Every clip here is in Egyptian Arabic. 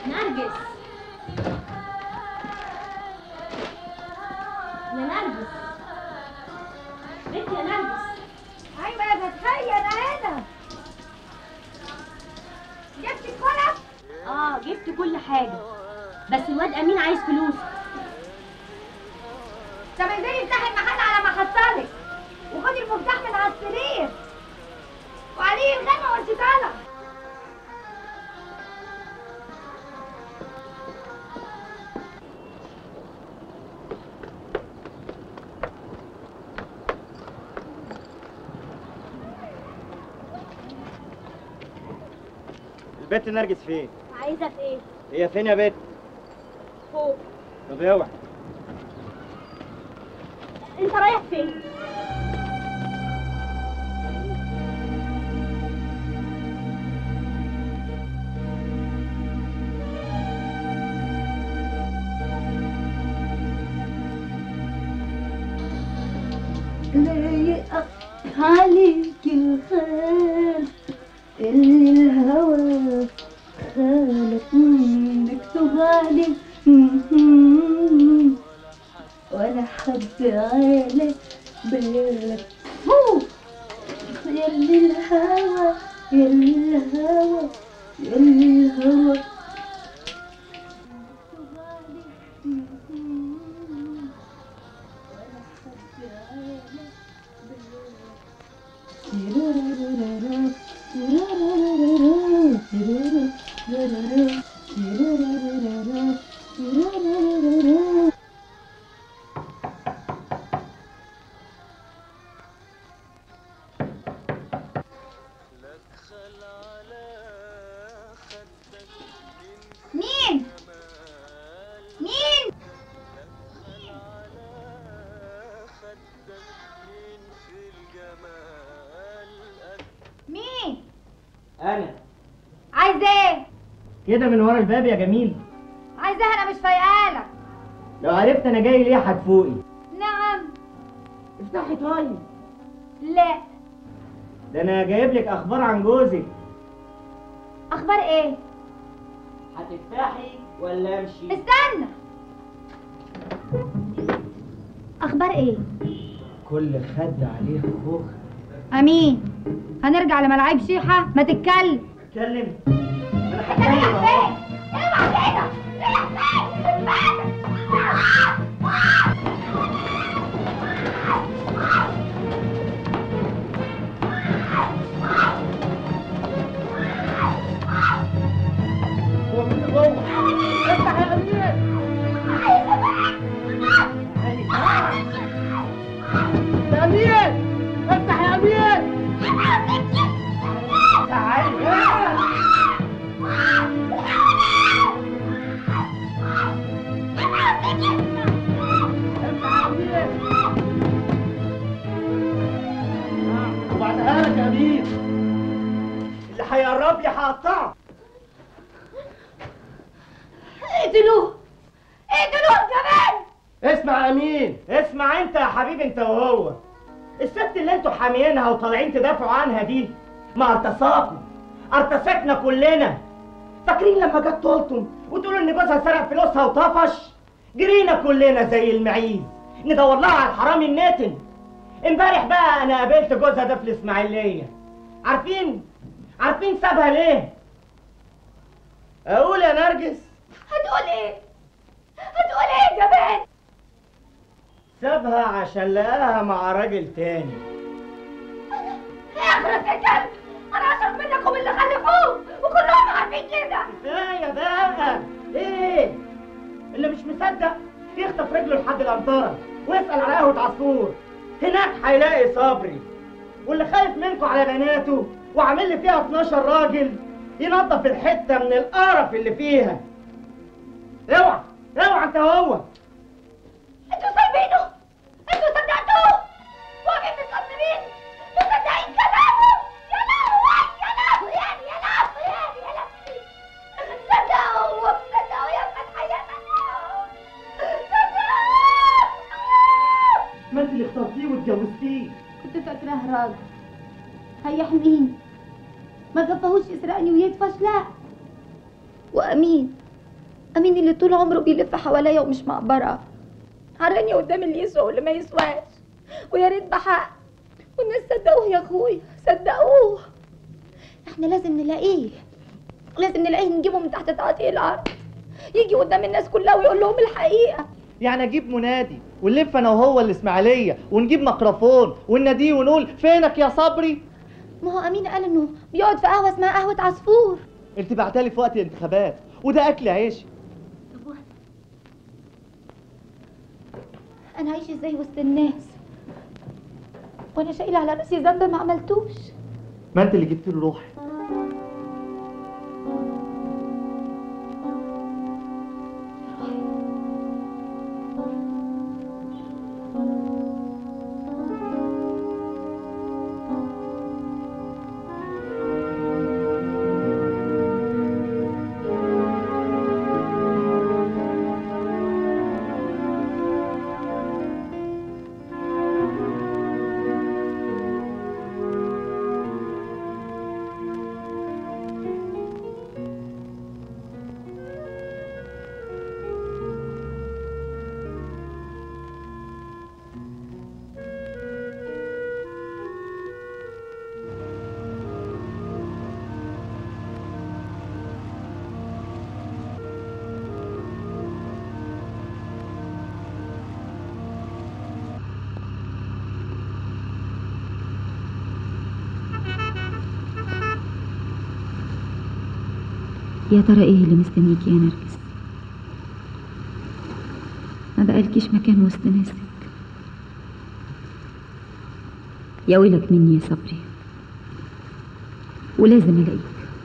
نرجس يا نرجس بنت يا نرجس ايوه يا فتحيه انا هنا جبت الكلف اه جبت كل حاجه بس الواد امين عايز فلوس طب انزلي افتحي المحل على ما احصلك وخدي المفتاح من على السرير وعليه الغنى وانت طالعه البت نرجس فين؟ عايزه في ايه هي فين يا بت؟ فوق طب اوعى انت رايح فين لايق عليك الخال اللي الهوى خالك مكتوب عليك ولا حد على بالك فوق يلي الهوى يلي الهوى يلي الهوى مكتوب عليك ولا حد على مين مين مين انا عايز ايه كده من ورا الباب يا جميل عايزاه انا مش فايقالك لو عرفت انا جاي ليه هتفوقي نعم افتحي طيب لا ده انا جايب لك اخبار عن جوزك اخبار ايه هتفتحي ولا امشي استنى اخبار ايه كل خد عليه خوخ امين هنرجع لملاعب شيحه ما تتكلم اتكلم انا هتكلم اهو هو مين اللي جوه؟ افتح يا امير يا امير افتح يا امير تعالي وبعدها لك يا امير اللي هيقرب لي هقطعه اقتلوه اقتلوه كمان اسمع يا امين اسمع انت يا حبيبي انت وهو الست اللي انتوا حاميينها وطالعين تدافعوا عنها دي ما ارتصاكم ارتصتنا كلنا فاكرين لما جت طولتم وتقولوا ان جوزها سرق فلوسها وطفش جرينا كلنا زي المعيز ندور لها على الحرامي الناتن امبارح بقى انا قابلت جوزها ده في الاسماعيليه عارفين عارفين سابها ليه اقول يا نرجس هتقول ايه هتقول ايه كمان سابها عشان لقاها مع راجل تاني اخرس يا كلب انا اشرب منكم اللي خلفوه وكلهم عارفين كده كفايه بقى ايه اللي مش مصدق يخطف رجله لحد الامطاره ويسال على قهوه عصفور هناك هيلاقي صبري واللي خايف منكم على بناته وعامل لي فيها 12 راجل ينظف الحته من القرف اللي فيها اوعى اوعى انت هو انتوا سايبينه انتوا صدقتوه واقفين مصدقين مصدقين كلامه يا لهوي يا لهوي يعني يا لهوي يعني يا لهوي صدقوا صدقوا يا فتحي يا صدقوا صدقوا ما انت اللي اخترتيه واتجوزتيه كنت فاكراه راجل هيحميني ما كفاهوش يسرقني ويدفش لا وامين امين اللي طول عمره بيلف حواليا ومش معبره عراني قدام اللي يسوى واللي ما يسواش ويا ريت بحق والناس صدقوه يا اخويا صدقوه احنا لازم نلاقيه لازم نلاقيه نجيبه من تحت تعاطي الارض يجي قدام الناس كلها ويقول لهم الحقيقه يعني اجيب منادي ونلف انا وهو الاسماعيليه ونجيب ميكروفون ونناديه ونقول فينك يا صبري ما هو امين قال انه بيقعد في قهوه اسمها قهوه عصفور انت بعتلي في وقت الانتخابات وده اكل عيشي انا هعيش ازاي وسط الناس وانا شايله على راسي ذنب ما عملتوش ما انت اللي جبت له روحي يا ترى ايه اللي مستنيكي يا نرجس ما بقالكيش مكان وسط ناسك يا ويلك مني يا صبري ولازم الاقيك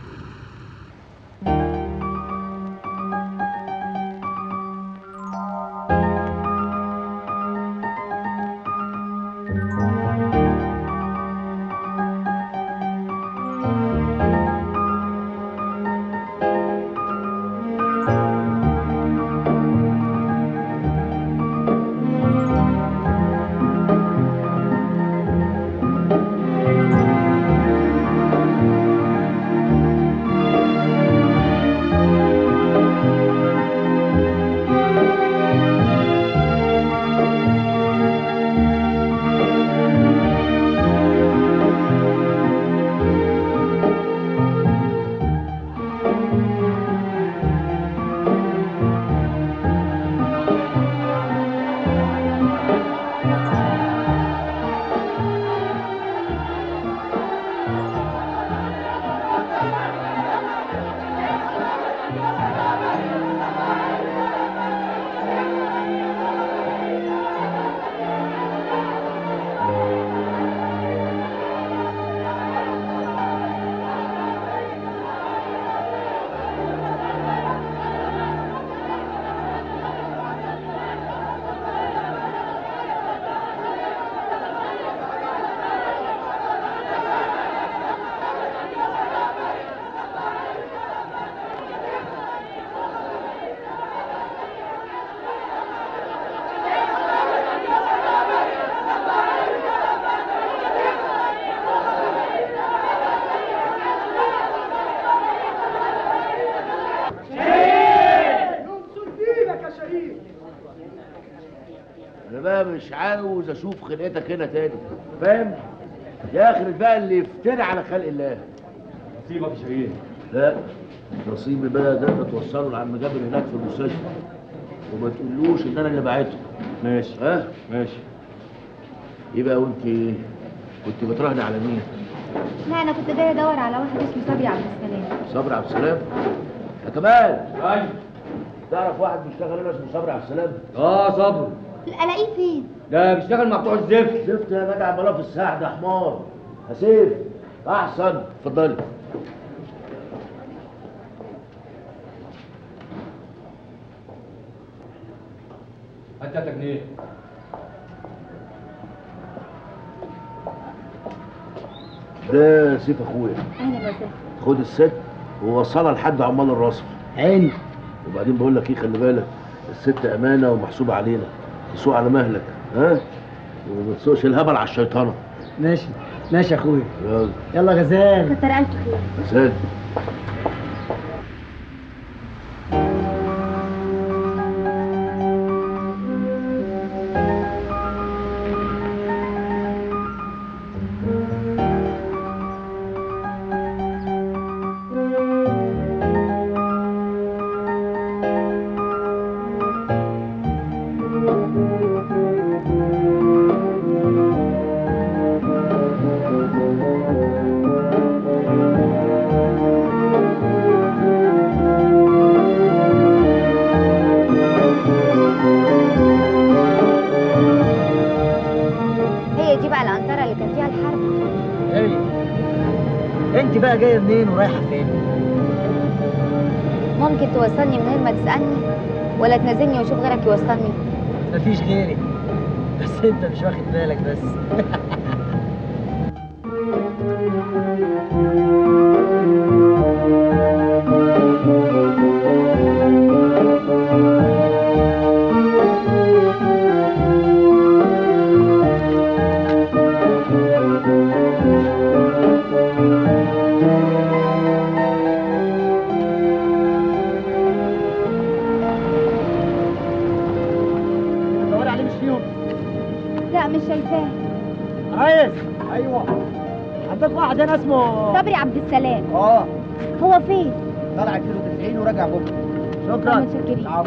انا بقى مش عاوز اشوف خلقتك هنا تاني فاهم يا اخي بقى اللي يفتري على خلق الله سيبك يا شهير لا نصيبي بقى ده توصله لعم جابر هناك في المستشفى وما تقولوش ان انا اللي بعته ماشي ها ماشي يبقى وانت كنت بتراهني على مين لا انا كنت جايه ادور على واحد اسمه صبري عبد السلام صبري عبد السلام يا كمال ايوه تعرف واحد بيشتغل هنا اسمه صبري عبد السلام اه صبر الاقيه فين ده بيشتغل مع بتوع الزفت شفت يا جدع بلا في الساعه ده حمار هسيف احسن اتفضلي هات 3 جنيه ده سيف اخويا اهلا وسهلا خد الست ووصلها لحد عمال الرصف عيني وبعدين بقول لك ايه خلي بالك الست امانه ومحسوبه علينا تسوق على مهلك ها وما تسوقش الهبل على الشيطانه ماشي ماشي يا اخويا يلا يلا غزال كتر الف خير مساد بقى جايه منين ورايحه فين ممكن توصلني من غير ما تسألني ولا تنزلني واشوف غيرك يوصلني مفيش غيري بس انت مش واخد بالك بس بتدوري عليه مش فيهم لا مش شايفاه ريس ايوه عندك واحد هنا اسمه صبري عبد السلام اه هو فين؟ طلع كيلو 90 وراجع بكره طب شكرا متشكرين. العفو.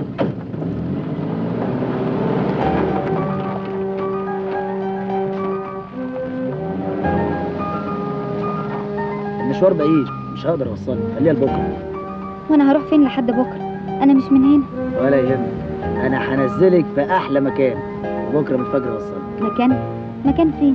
المشوار بعيد مش هقدر اوصلك خليها لبكره وانا هروح فين لحد بكره انا مش من هنا ولا يهمك انا هنزلك في احلى مكان بكره من الفجر اوصلك مكان مكان فين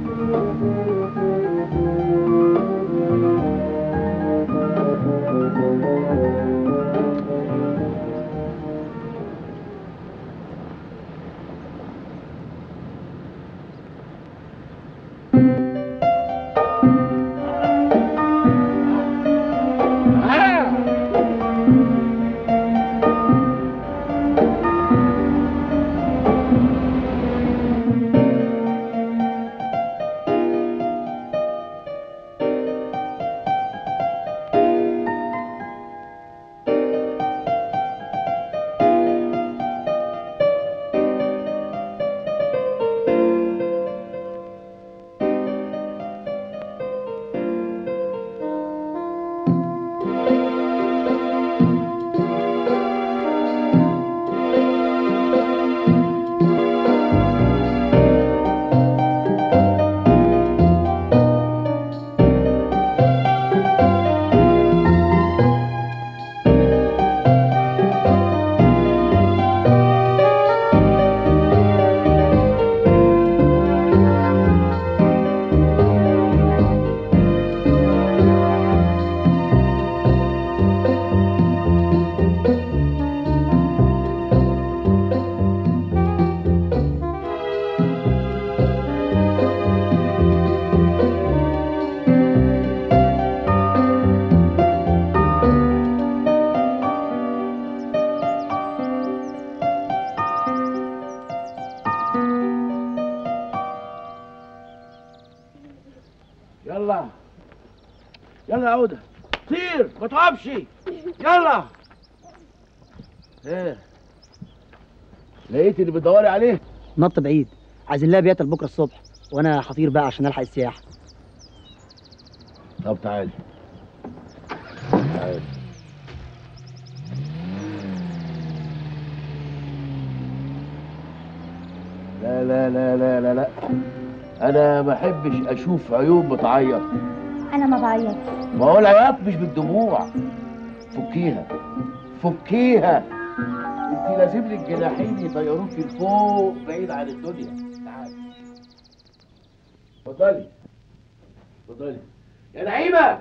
يلا يلا يا عودة طير ما تقفش يلا ايه لقيت اللي بتدوري عليه نط بعيد عايزين لها بيات لبكره الصبح وانا هطير بقى عشان الحق السياحه طب تعالي تعالي لا لا لا لا لا لا انا ما احبش اشوف عيون بتعيط انا ما بعيطش ما هو العياط مش بالدموع فكيها فكيها انت لازم لك جناحين يطيروكي لفوق بعيد عن الدنيا تعالي اتفضلي اتفضلي يا نعيمه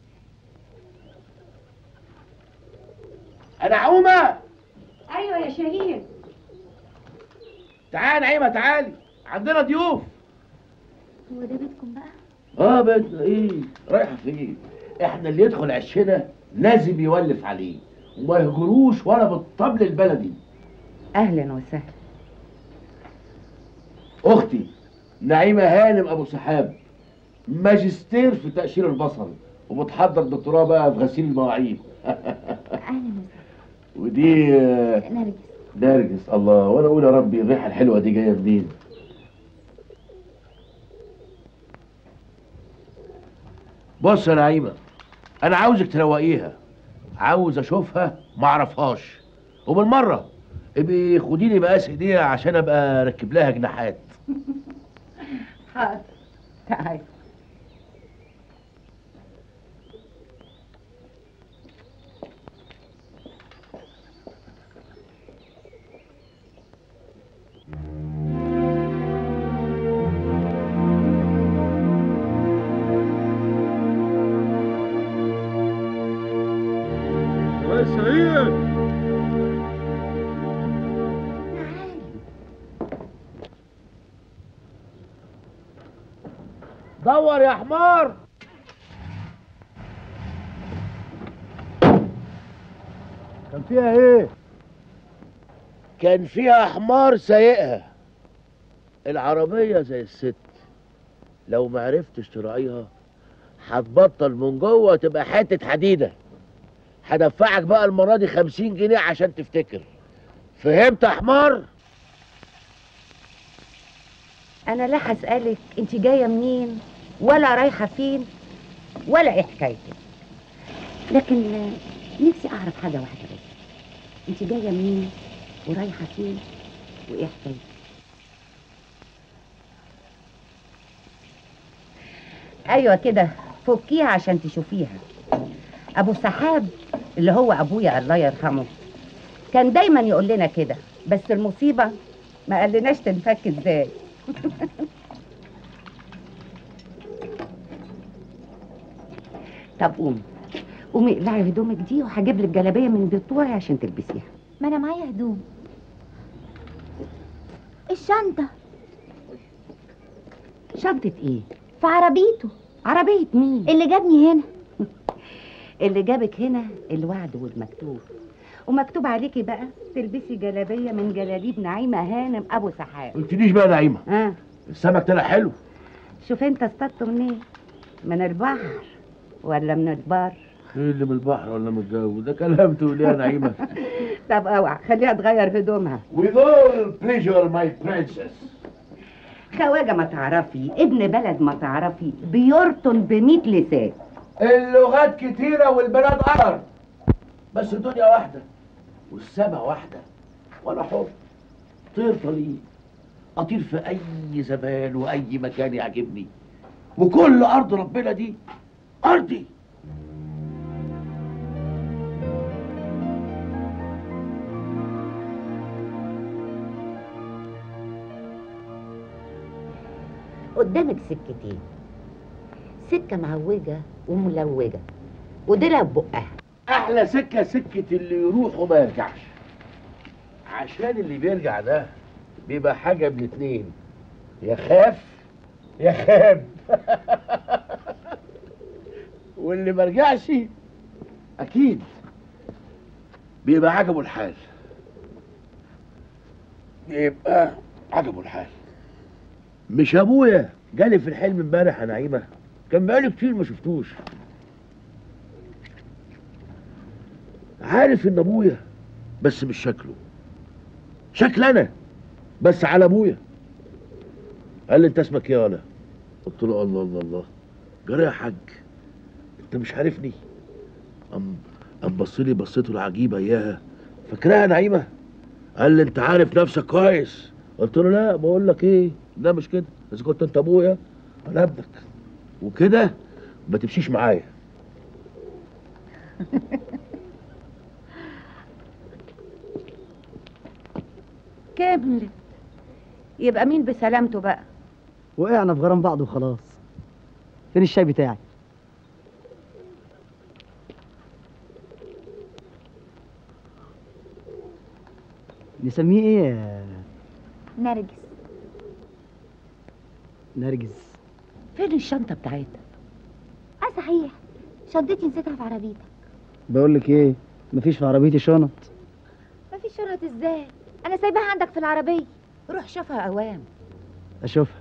انا عومه ايوه يا شهير تعالي نعيمه تعالي عندنا ضيوف هو ده بيتكم بقى اه بدنا ايه رايحه فين احنا اللي يدخل عشنا لازم يولف عليه وما يهجروش ولا بالطبل البلدي اهلا وسهلا اختي نعيمه هانم ابو سحاب ماجستير في تقشير البصل وبتحضر دكتوراه بقى في غسيل المواعين اهلا ودي آه، وسهلا نرجس نرجس الله وانا اقول يا ربي الريحه الحلوه دي جايه منين بص يا نعيمه انا عاوزك تروقيها عاوز اشوفها ما اعرفهاش وبالمره ابقي خدي لي مقاس ايديها عشان ابقى اركب لها جناحات حاضر تعال يا سعيد دور يا حمار كان فيها ايه كان فيها حمار سايقها العربية زي الست لو معرفتش تراعيها هتبطل من جوه تبقى حتة حديدة هدفعك بقى المرة دي خمسين جنيه عشان تفتكر فهمت يا حمار؟ انا لا هسالك انت جايه منين ولا رايحه فين ولا ايه حكايتك لكن آه، نفسي اعرف حاجه واحده بس انت جايه منين ورايحه فين وايه حكايتك ايوه كده فكيها عشان تشوفيها ابو سحاب اللي هو ابويا الله يرحمه كان دايما يقول لنا كده بس المصيبه ما قالناش تنفك ازاي طب قومي قومي اقلعي هدومك دي وهجيب لك جلابيه من بتوعي عشان تلبسيها ما انا معايا هدوم الشنطة شنطه ايه في عربيته عربيه مين اللي جابني هنا اللي جابك هنا الوعد والمكتوب ومكتوب عليكي بقى تلبسي جلابيه من جلاليب نعيمه هانم ابو سحاب قلتليش بقى نعيمة ها السمك طلع حلو شوف انت اصطدته منين من البحر ولا من البر ايه اللي من البحر ولا من الجو ده كلام تقوليه يا نعيمة طب اوعى خليها تغير هدومها With all pleasure my princess خواجه ما تعرفي ابن بلد ما تعرفي بيرطن بميت لسان اللغات كتيرة والبلاد قمر بس الدنيا واحدة والسما واحدة وأنا حر طير طليق أطير في أي زمان وأي مكان يعجبني وكل أرض ربنا دي أرضي قدامك سكتين سكه معوجه وملوجه وديلها ببقها أحلى سكة سكة اللي يروح وما يرجعش عشان اللي بيرجع ده بيبقى حاجة من اتنين يا خاف يا خاب واللي ما رجعش أكيد بيبقى عجبه الحال يبقى عجبه الحال مش ابويا جالي في الحلم امبارح يا نعيمه كان بقالي كتير ما شفتوش عارف ان ابويا بس مش شكله شكل انا بس على ابويا قال لي انت اسمك ايه انا قلت له الله الله الله جرى يا حاج انت مش عارفني ام ام بص لي بصيته العجيبه اياها فاكراها نعيمه قال لي انت عارف نفسك كويس قلت له لا بقول لك ايه لا مش كده اذا كنت انت ابويا انا ابنك وكده ما تمشيش معايا كملت يبقى مين بسلامته بقى وقعنا في غرام بعض وخلاص فين الشاي بتاعي نسميه ايه يا نرجس نرجس فين الشنطه بتاعتها اه صحيح شنطتي نسيتها في عربيتك بقول لك ايه مفيش في عربيتي شنط مفيش شنط ازاي انا سايباها عندك في العربيه روح شوفها اوام اشوفها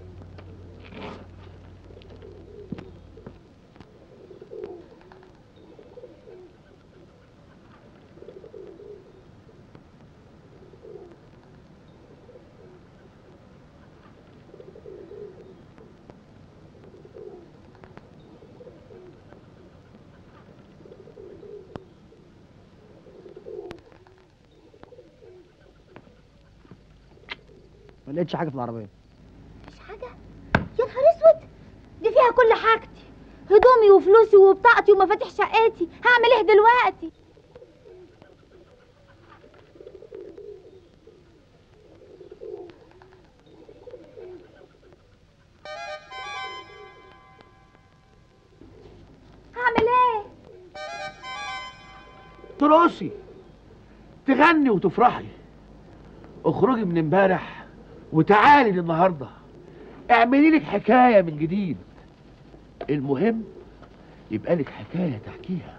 ما لقيتش حاجه في العربيه مفيش حاجه يا نهار اسود دي فيها كل حاجتي هدومي وفلوسي وبطاقتي ومفاتيح شقتي هعمل ايه دلوقتي هعمل ايه ترقصي تغني وتفرحي اخرجي من امبارح وتعالي للنهارده اعملي لك حكايه من جديد المهم يبقى لك حكايه تحكيها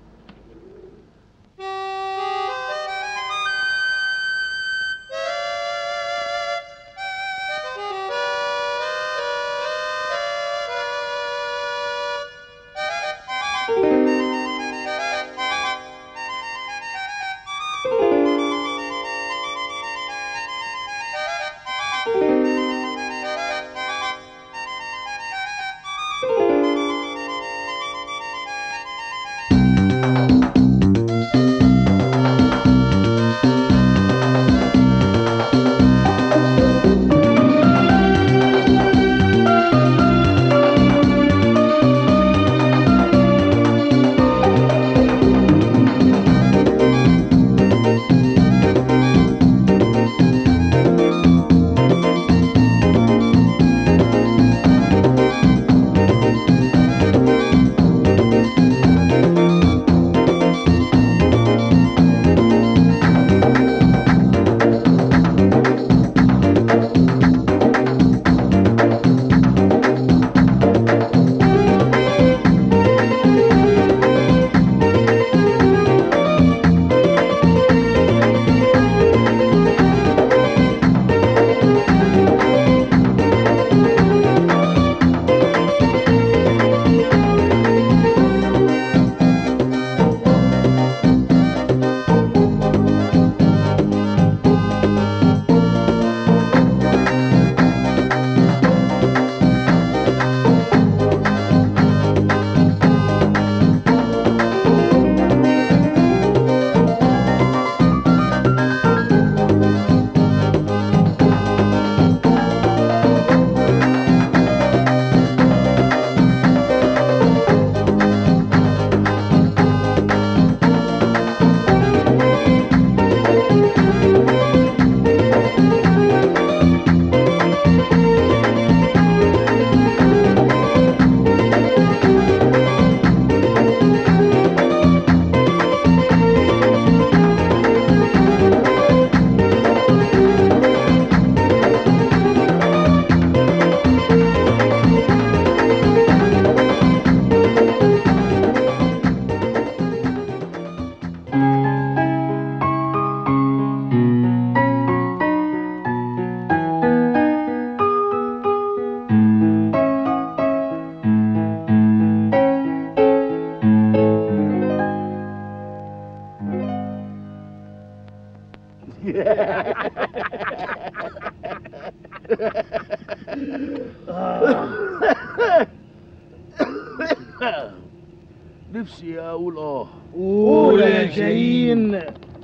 نفسي اقول اه قول يا شاهين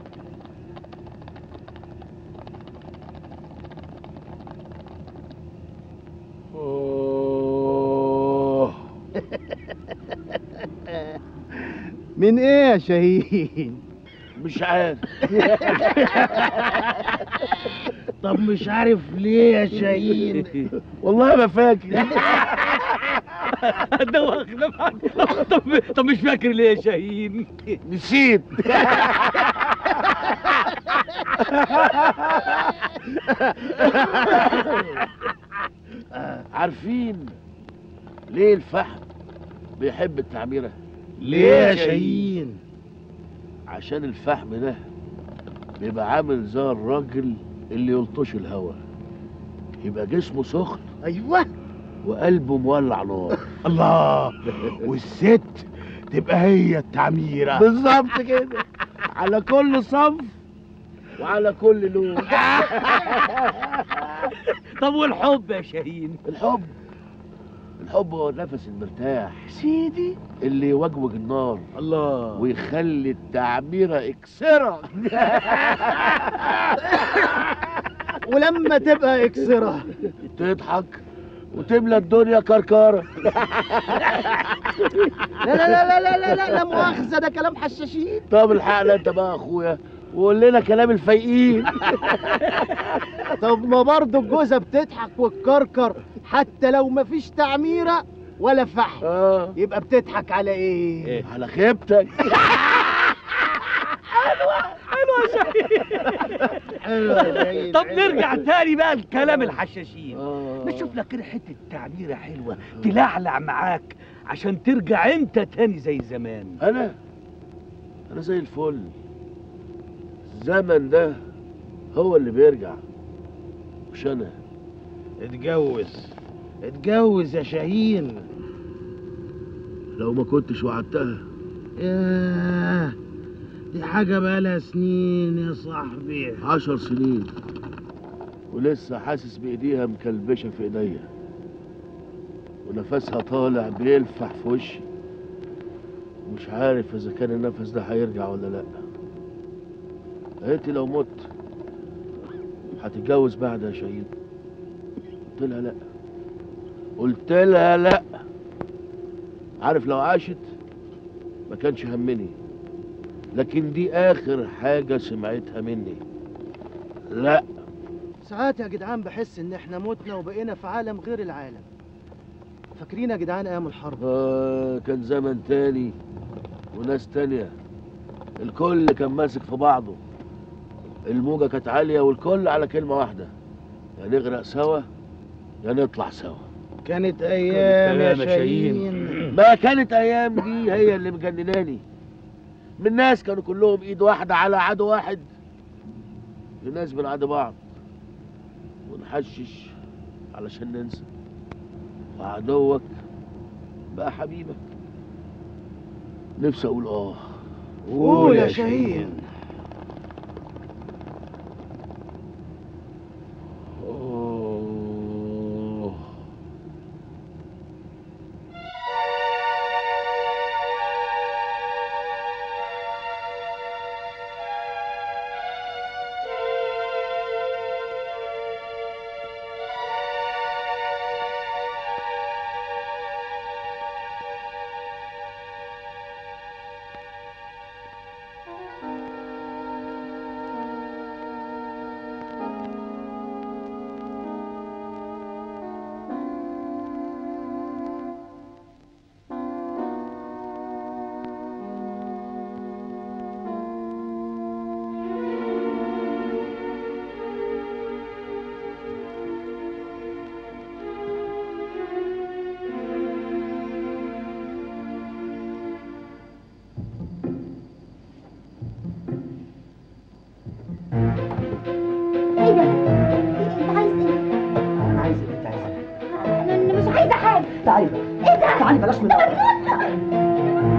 آه. من ايه يا شاهين مش عارف طب مش عارف ليه يا شاهين والله ما فاكر ده واخد طب طب مش فاكر ليه يا شاهين نسيت عارفين ليه الفحم بيحب التعميره ليه يا شاهين عشان الفحم ده بيبقى عامل زي الراجل اللي يلطش الهوا يبقى جسمه سخن ايوه وقلبه مولع نار الله والست تبقى هي التعميره بالظبط كده على كل صنف وعلى كل لون طب والحب يا شاهين الحب الحب هو النفس المرتاح سيدي اللي يوجوج النار الله ويخلي التعميرة اكسرة ولما تبقى اكسره تضحك وتملى الدنيا كركرة لا لا لا لا لا لا لا, لا مؤاخذه ده كلام حشاشين طب الحقنا انت بقى يا اخويا وقول لنا كلام الفايقين طب ما برضه الجوزه بتضحك وتكركر حتى لو مفيش تعميره ولا فحم اه يبقى بتضحك على ايه على خيبتك حلو يا شاهين طب حلو. نرجع تاني بقى لكلام الحشاشين آه. نشوف لك كده حته تعبيره حلوه تلعلع معاك عشان ترجع انت تاني زي زمان انا انا زي الفل الزمن ده هو اللي بيرجع مش انا اتجوز اتجوز يا شاهين لو ما كنتش وعدتها ياه دي حاجة بقالها سنين يا صاحبي عشر سنين ولسه حاسس بايديها مكلبشه في ايديا ونفسها طالع بيلفح في وشي مش عارف اذا كان النفس ده هيرجع ولا لا قالت لي لو مت هتتجوز بعد يا شهيد قلت لها لا قلت لها لا عارف لو عاشت ما كانش همني لكن دي اخر حاجه سمعتها مني لا ساعات يا جدعان بحس ان احنا متنا وبقينا في عالم غير العالم فاكرين يا جدعان ايام الحرب آه كان زمن تاني وناس تانية الكل كان ماسك في بعضه الموجة كانت عالية والكل على كلمة واحدة يا نغرق سوا يا نطلع سوا كانت ايام يا كلام يا شاهين. شاهين ما كانت أيام دي هي اللي مجنناني من ناس كانوا كلهم إيد واحدة على عدو واحد لناس بنعادي بعض ونحشش علشان ننسى وعدوك بقى حبيبك نفسي أقول آه قول يا شاهين أوه. ايه ده؟ انت عايز ايه؟ انا عايز ايه انت عايز ايه انا أنا مش عايزه حاجه تعالي بقى ايه ده؟ تعالي بلاش من الأول.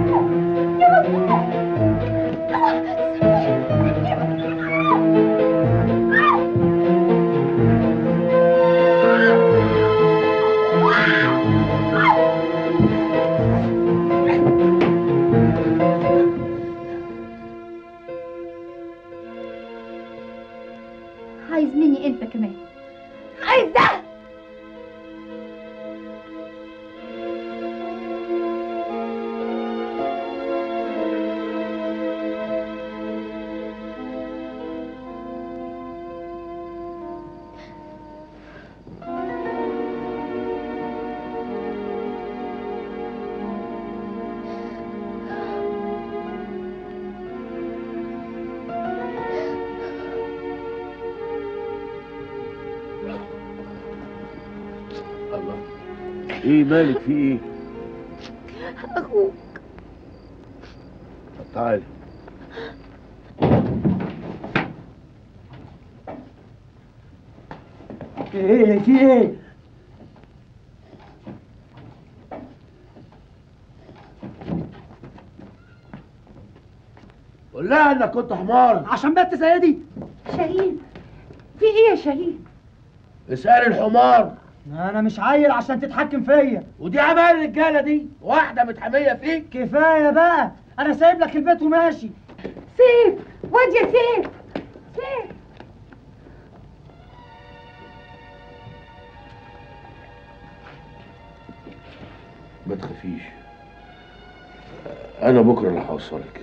عايز مني انت كمان عايز ده الله ايه مالك في ايه اخوك طب تعالي في ايه في ايه قول لها انك كنت حمار عشان بنت زي دي شاهين في ايه يا شاهين اسأل الحمار انا مش عيل عشان تتحكم فيا ودي عمال الرجاله دي واحده متحميه فيك كفايه بقى انا سايب لك البيت وماشي سيف واد يا سيف سيف ما تخافيش انا بكره اللي هوصلك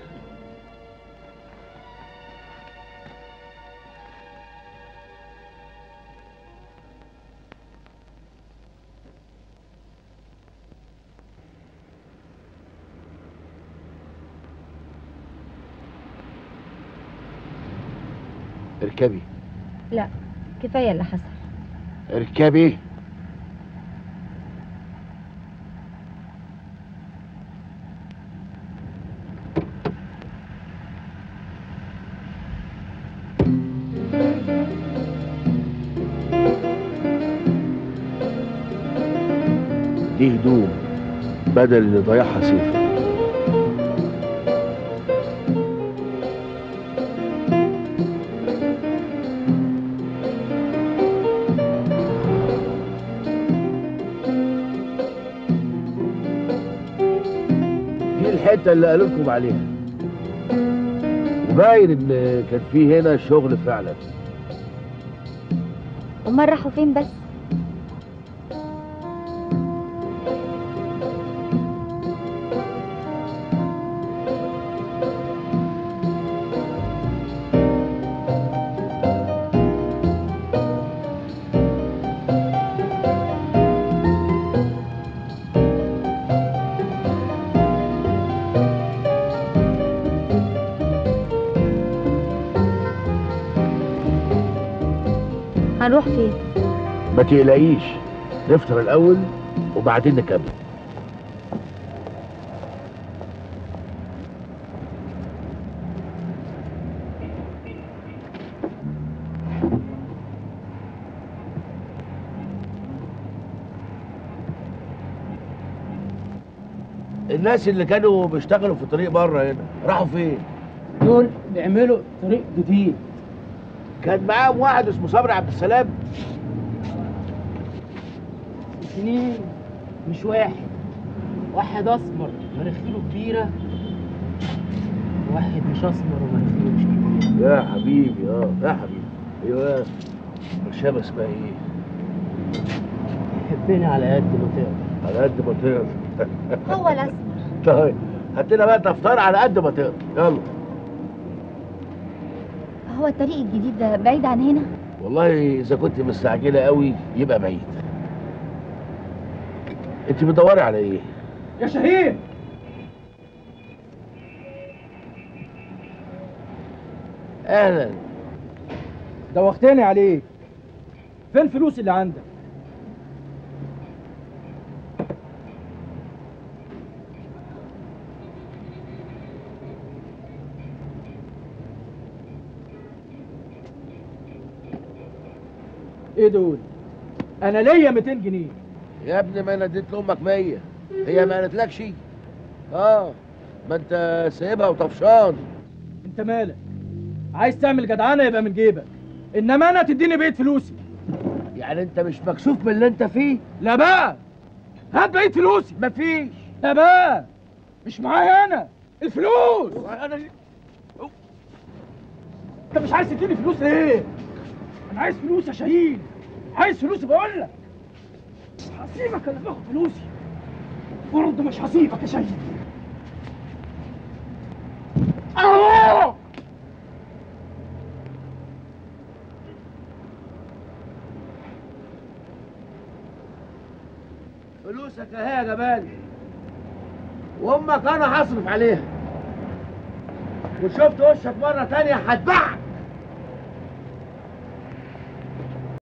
اركبي لا كفايه اللي حصل اركبي دي هدوم بدل اللي ضيعها سيف دي الحته اللي قالوا لكم عليها وباين ان كان في هنا شغل فعلا امال راحوا فين بس هنروح فين ما تقلقيش نفطر الاول وبعدين نكمل الناس اللي كانوا بيشتغلوا في طريق بره هنا راحوا فين؟ دول بيعملوا طريق جديد كان معاهم واحد اسمه صبري عبد السلام اتنين مش واحد واحد اسمر مناخيره كبيره واحد مش اسمر ومناخيره مش كبيره يا حبيبي اه يا حبيبي ايوه الشابه اسمها ايه؟ يحبني على قد ما تقدر على قد ما تقدر هو الاسمر طيب هات لنا بقى دفتر على قد ما تقدر يلا هو الطريق الجديد ده بعيد عن هنا والله اذا كنت مستعجله قوي يبقى بعيد انت بتدوري على ايه؟ يا شاهين اهلا دوختني عليك فين الفلوس اللي عندك ايه دول انا ليا 200 جنيه يا ابني ما انا اديت لامك 100 هي ما قالتلكش اه ما انت سايبها وطفشان انت مالك عايز تعمل جدعانه يبقى من جيبك انما انا تديني بقيه فلوسي يعني انت مش مكسوف من اللي انت فيه لا بقى هات بقيه فلوسي مفيش لا بقى مش معايا انا الفلوس انا انت مش عايز تديني فلوس ليه انا عايز فلوس يا شاهين عايز فلوسي بقول لك هسيبك انا باخد فلوسي برضه مش هسيبك يا شاهين أوه! فلوسك اهي يا جمال وامك انا هصرف عليها وشفت وشك مره تانية هتبعك